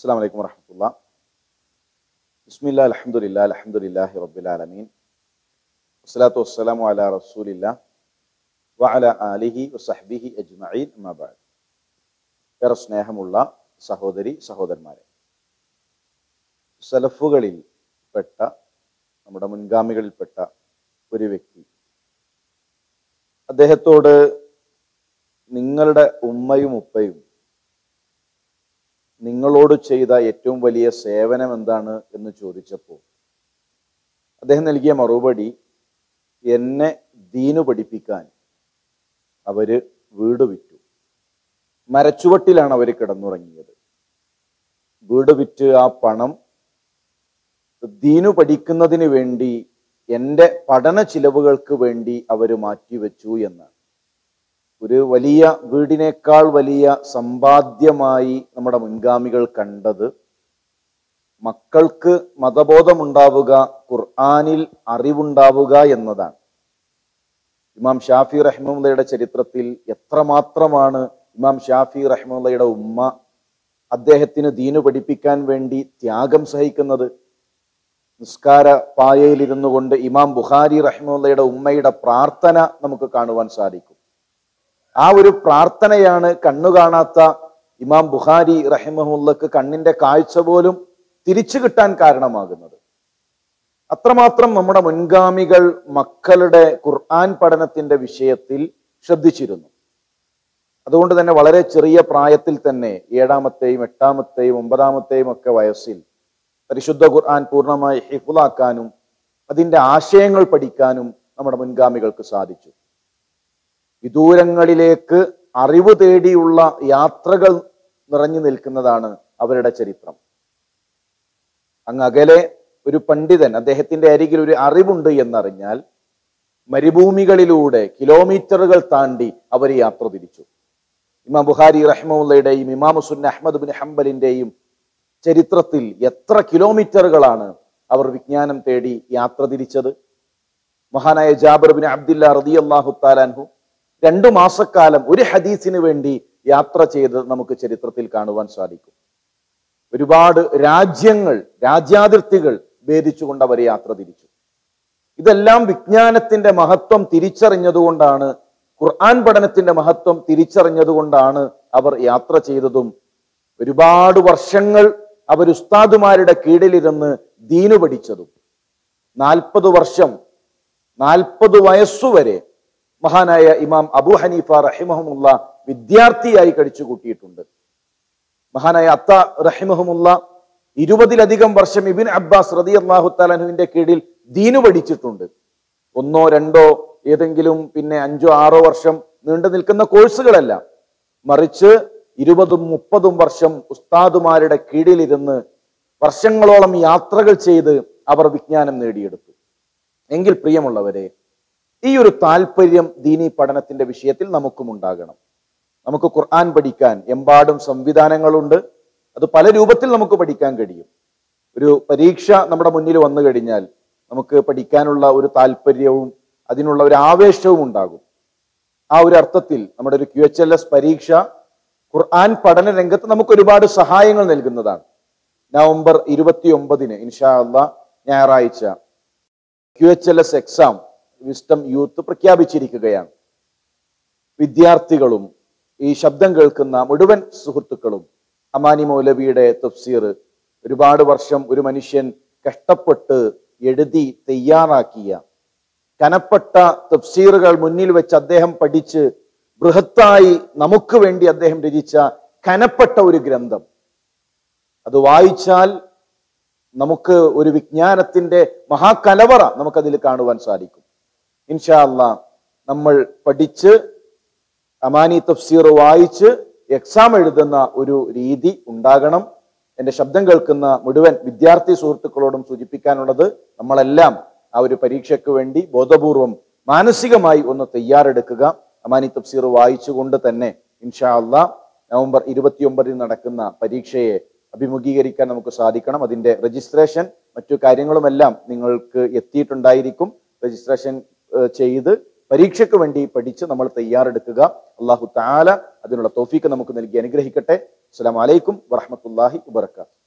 അസ്സാം വലൈക്കും വറഹമത്തുള്ള ബിസ്മില്ല അലഹമുല്ല അലഹമുല്ലാഹി റബ്ബുലാലമീൻ വസ്സലാത്തു വസ്സലാമു അല റസൂലില്ല വ അല ആലിഹി വസഹ്ബിഹി അജ്മഈൻ അമ്മാബാദ് ഏറെ സ്നേഹമുള്ള സഹോദരി സഹോദരന്മാരെ സലഫുകളിൽ പെട്ട നമ്മുടെ മുൻഗാമികളിൽപ്പെട്ട ഒരു വ്യക്തി അദ്ദേഹത്തോട് നിങ്ങളുടെ ഉമ്മയും ഉപ്പയും നിങ്ങളോട് ചെയ്ത ഏറ്റവും വലിയ സേവനം എന്താണ് എന്ന് ചോദിച്ചപ്പോൾ അദ്ദേഹം നൽകിയ മറുപടി എന്നെ ദീനു പഠിപ്പിക്കാൻ അവര് വീട് വിറ്റു മരച്ചുവട്ടിലാണ് അവർ കിടന്നുറങ്ങിയത് വീട് വിറ്റ് ആ പണം ദീനു പഠിക്കുന്നതിന് വേണ്ടി എൻ്റെ പഠന ചിലവുകൾക്ക് വേണ്ടി അവർ മാറ്റിവെച്ചു എന്നാണ് ഒരു വലിയ വീടിനേക്കാൾ വലിയ സമ്പാദ്യമായി നമ്മുടെ മുൻഗാമികൾ കണ്ടത് മക്കൾക്ക് മതബോധമുണ്ടാവുക ഖുർആാനിൽ അറിവുണ്ടാവുക എന്നതാണ് ഇമാം ഷാഫി റഹ്മുള്ളയുടെ ചരിത്രത്തിൽ എത്രമാത്രമാണ് ഇമാം ഷാഫി റഹ്മുള്ളയുടെ ഉമ്മ അദ്ദേഹത്തിന് ദീനു പഠിപ്പിക്കാൻ വേണ്ടി ത്യാഗം സഹിക്കുന്നത് നിസ്കാര പായയിലിരുന്നു കൊണ്ട് ഇമാം ബുഖാരി റഹ്മുള്ളയുടെ ഉമ്മയുടെ പ്രാർത്ഥന നമുക്ക് കാണുവാൻ സാധിക്കും ആ ഒരു പ്രാർത്ഥനയാണ് കണ്ണു കാണാത്ത ഇമാം ബുഖാരി റഹിമഹുല്ലക്ക് കണ്ണിന്റെ കാഴ്ച പോലും തിരിച്ചു കിട്ടാൻ കാരണമാകുന്നത് അത്രമാത്രം നമ്മുടെ മുൻഗാമികൾ മക്കളുടെ ഖുർആൻ പഠനത്തിന്റെ വിഷയത്തിൽ ശ്രദ്ധിച്ചിരുന്നു അതുകൊണ്ട് തന്നെ വളരെ ചെറിയ പ്രായത്തിൽ തന്നെ ഏഴാമത്തെയും എട്ടാമത്തെയും ഒമ്പതാമത്തെയും ഒക്കെ വയസ്സിൽ പരിശുദ്ധ ഖുർആൻ പൂർണ്ണമായി ഹിഫുലാക്കാനും അതിന്റെ ആശയങ്ങൾ പഠിക്കാനും നമ്മുടെ മുൻഗാമികൾക്ക് സാധിച്ചു വിദൂരങ്ങളിലേക്ക് അറിവ് തേടിയുള്ള യാത്രകൾ നിറഞ്ഞു നിൽക്കുന്നതാണ് അവരുടെ ചരിത്രം അങ്ങ് അകലെ ഒരു പണ്ഡിതൻ അദ്ദേഹത്തിന്റെ അരികിൽ ഒരു അറിവുണ്ട് എന്നറിഞ്ഞാൽ മരുഭൂമികളിലൂടെ കിലോമീറ്ററുകൾ താണ്ടി അവർ യാത്ര തിരിച്ചു ഇമാം ബുഹാരി റഹ്മുള്ളയുടെയും ഇമാം സുന്ന അഹമ്മദ് ബിൻ ഹംബലിന്റെയും ചരിത്രത്തിൽ എത്ര കിലോമീറ്ററുകളാണ് അവർ വിജ്ഞാനം തേടി യാത്ര തിരിച്ചത് മഹാനായ ജാബർ ബിൻ അബ്ദുല്ല റതി അള്ളാഹു താലാൻഹു രണ്ടു മാസക്കാലം ഒരു ഹദീസിന് വേണ്ടി യാത്ര ചെയ്ത് നമുക്ക് ചരിത്രത്തിൽ കാണുവാൻ സാധിക്കും ഒരുപാട് രാജ്യങ്ങൾ രാജ്യാതിർത്തികൾ ഭേദിച്ചുകൊണ്ട് അവർ യാത്ര തിരിച്ചു ഇതെല്ലാം വിജ്ഞാനത്തിന്റെ മഹത്വം തിരിച്ചറിഞ്ഞതുകൊണ്ടാണ് ഖുർആൻ പഠനത്തിന്റെ മഹത്വം തിരിച്ചറിഞ്ഞതുകൊണ്ടാണ് അവർ യാത്ര ചെയ്തതും ഒരുപാട് വർഷങ്ങൾ അവർ ഉസ്താദുമാരുടെ കീഴിലിരുന്ന് ദീനു പഠിച്ചതും നാൽപ്പത് വർഷം നാൽപ്പത് വയസ്സുവരെ മഹാനായ ഇമാം അബു ഹനീഫ റഹിമഹമുല്ല വിദ്യാർത്ഥിയായി കഴിച്ചു കൂട്ടിയിട്ടുണ്ട് മഹാനായ അത്ത റഹിമഹമുല്ല ഇരുപതിലധികം വർഷം ഇബിൻ അബ്ബാസ് റതി അള്ളാഹു തലനുവിന്റെ കീഴിൽ ദീനു പഠിച്ചിട്ടുണ്ട് ഒന്നോ രണ്ടോ ഏതെങ്കിലും പിന്നെ അഞ്ചോ ആറോ വർഷം നീണ്ടു നിൽക്കുന്ന കോഴ്സുകളല്ല മറിച്ച് ഇരുപതും മുപ്പതും വർഷം ഉസ്താദുമാരുടെ കീഴിലിരുന്ന് വർഷങ്ങളോളം യാത്രകൾ ചെയ്ത് അവർ വിജ്ഞാനം നേടിയെടുത്തു എങ്കിൽ പ്രിയമുള്ളവരെ ഈ ഒരു താല്പര്യം ദീനി പഠനത്തിന്റെ വിഷയത്തിൽ നമുക്കും ഉണ്ടാകണം നമുക്ക് ഖുർആൻ പഠിക്കാൻ എമ്പാടും സംവിധാനങ്ങളുണ്ട് അത് പല രൂപത്തിൽ നമുക്ക് പഠിക്കാൻ കഴിയും ഒരു പരീക്ഷ നമ്മുടെ മുന്നിൽ വന്നു കഴിഞ്ഞാൽ നമുക്ക് പഠിക്കാനുള്ള ഒരു താല്പര്യവും അതിനുള്ള ഒരു ആവേശവും ഉണ്ടാകും ആ ഒരു അർത്ഥത്തിൽ നമ്മുടെ ഒരു ക്യു എച്ച് എൽ എസ് പരീക്ഷ ഖുർആൻ പഠന രംഗത്ത് നമുക്ക് ഒരുപാട് സഹായങ്ങൾ നൽകുന്നതാണ് നവംബർ ഇരുപത്തി ഒമ്പതിന് ഇൻഷാ അല്ല ഞായറാഴ്ച Q H L S exam Wisdom Youth പ്രഖ്യാപിച്ചിരിക്കുകയാണ് വിദ്യാർത്ഥികളും ഈ ശബ്ദം കേൾക്കുന്ന മുഴുവൻ സുഹൃത്തുക്കളും അമാനി മൗലവിയുടെ തഫ്സീർ ഒരുപാട് വർഷം ഒരു മനുഷ്യൻ കഷ്ടപ്പെട്ട് എഴുതി തയ്യാറാക്കിയ കനപ്പെട്ട തഫ്സീറുകൾ മുന്നിൽ വെച്ച് അദ്ദേഹം പഠിച്ച് ബൃഹത്തായി നമുക്ക് വേണ്ടി അദ്ദേഹം രചിച്ച കനപ്പെട്ട ഒരു ഗ്രന്ഥം അത് വായിച്ചാൽ നമുക്ക് ഒരു വിജ്ഞാനത്തിന്റെ മഹാകലവറ നമുക്കതിൽ കാണുവാൻ സാധിക്കും ഇൻഷാ അല്ല നമ്മൾ പഠിച്ച് അമാനി തഫ്സീർ വായിച്ച് എക്സാം എഴുതുന്ന ഒരു രീതി ഉണ്ടാകണം എൻ്റെ ശബ്ദം കേൾക്കുന്ന മുഴുവൻ വിദ്യാർത്ഥി സുഹൃത്തുക്കളോടും സൂചിപ്പിക്കാനുള്ളത് നമ്മളെല്ലാം ആ ഒരു പരീക്ഷയ്ക്ക് വേണ്ടി ബോധപൂർവം മാനസികമായി ഒന്ന് തയ്യാറെടുക്കുക അമാനി തഫ്സീർ വായിച്ചുകൊണ്ട് തന്നെ ഇൻഷാ അല്ല നവംബർ ഇരുപത്തിയൊമ്പതിന് നടക്കുന്ന പരീക്ഷയെ അഭിമുഖീകരിക്കാൻ നമുക്ക് സാധിക്കണം അതിന്റെ രജിസ്ട്രേഷൻ മറ്റു കാര്യങ്ങളുമെല്ലാം നിങ്ങൾക്ക് എത്തിയിട്ടുണ്ടായിരിക്കും രജിസ്ട്രേഷൻ ചെയ്ത് പരീക്ഷയ്ക്ക് വേണ്ടി പഠിച്ച് നമ്മൾ തയ്യാറെടുക്കുക അള്ളാഹു താല അതിനുള്ള തോഫീക്ക് നമുക്ക് നൽകി അനുഗ്രഹിക്കട്ടെ അസ്സാം വലൈക്കും വറഹമത്തല്ലാഹി വബർക്കാത്തു